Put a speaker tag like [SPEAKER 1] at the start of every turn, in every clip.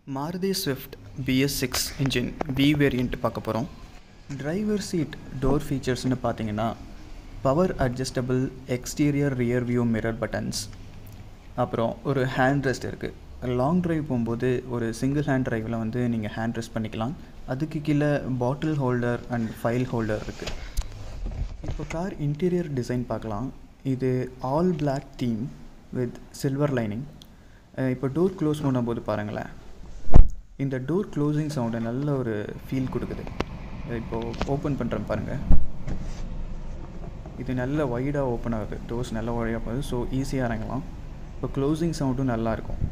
[SPEAKER 1] Maruti Swift BS six engine V variant பார்க்க போகிறோம் driver seat door ஃபீச்சர்ஸ்னு பார்த்தீங்கன்னா power adjustable exterior rear view mirror buttons அப்புறம் ஒரு ஹேண்ட் ரெஸ்ட் இருக்குது லாங் டிரைவ் போகும்போது ஒரு சிங்கிள் ஹேண்ட் டிரைவில் வந்து நீங்கள் ஹேண்ட் ரெஸ்ட் பண்ணிக்கலாம் அதுக்கு கீழே bottle holder and file holder இருக்குது இப்போ கார் இன்டீரியர் டிசைன் பார்க்கலாம் இது all Black theme with silver lining இப்போ டோர் க்ளோஸ் பண்ணும்போது பாருங்களேன் இந்த டோர் க்ளோசிங் சவுண்டு நல்ல ஒரு ஃபீல் கொடுக்குது இப்போது ஓப்பன் பண்ணுறேன் பாருங்கள் இது நல்ல வைடாக ஓப்பன் ஆகுது டோர்ஸ் நல்ல வழியாக போகுது ஸோ ஈஸியாக இறங்கலாம் இப்போ க்ளோசிங் சவுண்டும் நல்லாயிருக்கும்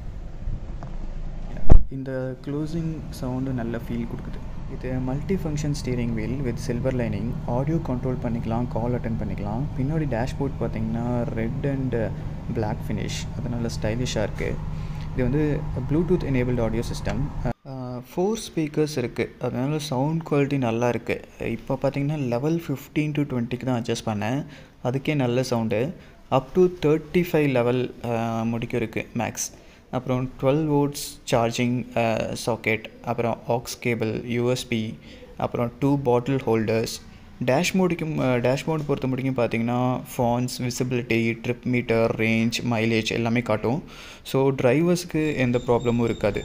[SPEAKER 1] இந்த க்ளோசிங் சவுண்டு நல்ல ஃபீல் கொடுக்குது இது multi function steering wheel with silver lining audio control பண்ணிக்கலாம் கால் அட்டன் பண்ணிக்கலாம் பின்னாடி டேஷ்போர்ட் பார்த்தீங்கன்னா ரெட் அண்ட் Black ஃபினிஷ் அது நல்ல ஸ்டைலிஷாக இருக்குது இது வந்து Bluetooth enabled audio system four speakers இருக்குது அதனால சவுண்ட் குவாலிட்டி நல்லா இருக்குது இப்போ பார்த்தீங்கன்னா லெவல் ஃபிஃப்டீன் டு டுவெண்ட்டிக்கு தான் அட்ஜஸ்ட் பண்ணேன் அதுக்கே நல்ல sound up to thirty five level முடிக்கும் இருக்குது மேக்ஸ் அப்புறம் டுவெல் வோல்ட்ஸ் சார்ஜிங் சாக்கெட் அப்புறம் ஆக்ஸ் கேபிள் யூஎஸ்பி அப்புறம் டூ பாட்டில் ஹோல்டர்ஸ் டேஷ்மோடுக்கும் டேஷ்மோட் பொறுத்த முடிக்கும் பார்த்தீங்கன்னா fonts visibility trip meter range mileage எல்லாமே காட்டும் ஸோ டிரைவர்ஸ்க்கு எந்த ப்ராப்ளமும் இருக்காது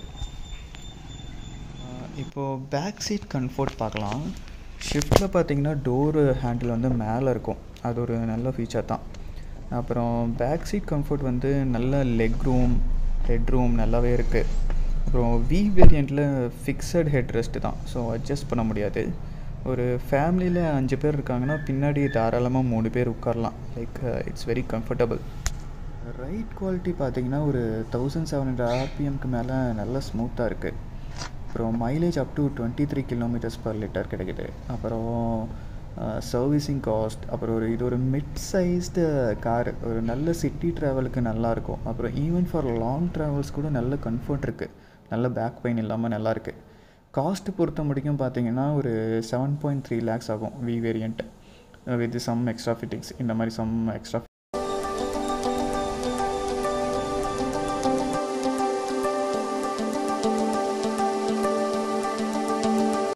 [SPEAKER 1] இப்போது பேக் சீட் கம்ஃபர்ட் பார்க்கலாம் ஷிஃப்ட்டில் பார்த்தீங்கன்னா டோரு ஹேண்டில் வந்து மேலே இருக்கும் அது ஒரு நல்ல ஃபீச்சர் தான் அப்புறம் பேக் சீட் கம்ஃபர்ட் வந்து நல்ல லெக் ரூம் ஹெட் ரூம் நல்லாவே இருக்குது அப்புறம் வி வேரியண்ட்டில் ஃபிக்ஸட் ஹெட் ரெஸ்ட்டு தான் ஸோ அட்ஜஸ்ட் பண்ண முடியாது ஒரு ஃபேமிலியில் அஞ்சு பேர் இருக்காங்கன்னா பின்னாடி தாராளமாக மூணு பேர் உட்காரலாம் like it's very comfortable ride quality பார்த்தீங்கன்னா ஒரு தௌசண்ட் செவன் ஹண்ட்ரட் ஆர்பிஎம்க்கு மேலே நல்லா ஸ்மூத்தாக இருக்குது அப்புறம் mileage up to twenty three kilometres per litre கிடைக்குது அப்புறம் சர்வீசிங் காஸ்ட் அப்புறம் ஒரு இது ஒரு மிட் சைஸ்டு கார் ஒரு நல்ல சிட்டி ட்ராவலுக்கு நல்லாயிருக்கும் அப்புறம் ஈவன் ஃபார் லாங் ட்ராவல்ஸ் கூட நல்ல கம்ஃபர்ட் இருக்குது நல்ல பேக் பெயின் இல்லாமல் நல்லாயிருக்கு காஸ்ட் பொறுத்த முடிக்கும் பார்த்தீங்கன்னா ஒரு செவன் பாயிண்ட் த்ரீ லேக்ஸ் ஆகும் V variant with some extra fittings இந்த மாதிரி சம் எக்ஸ்ட்ரா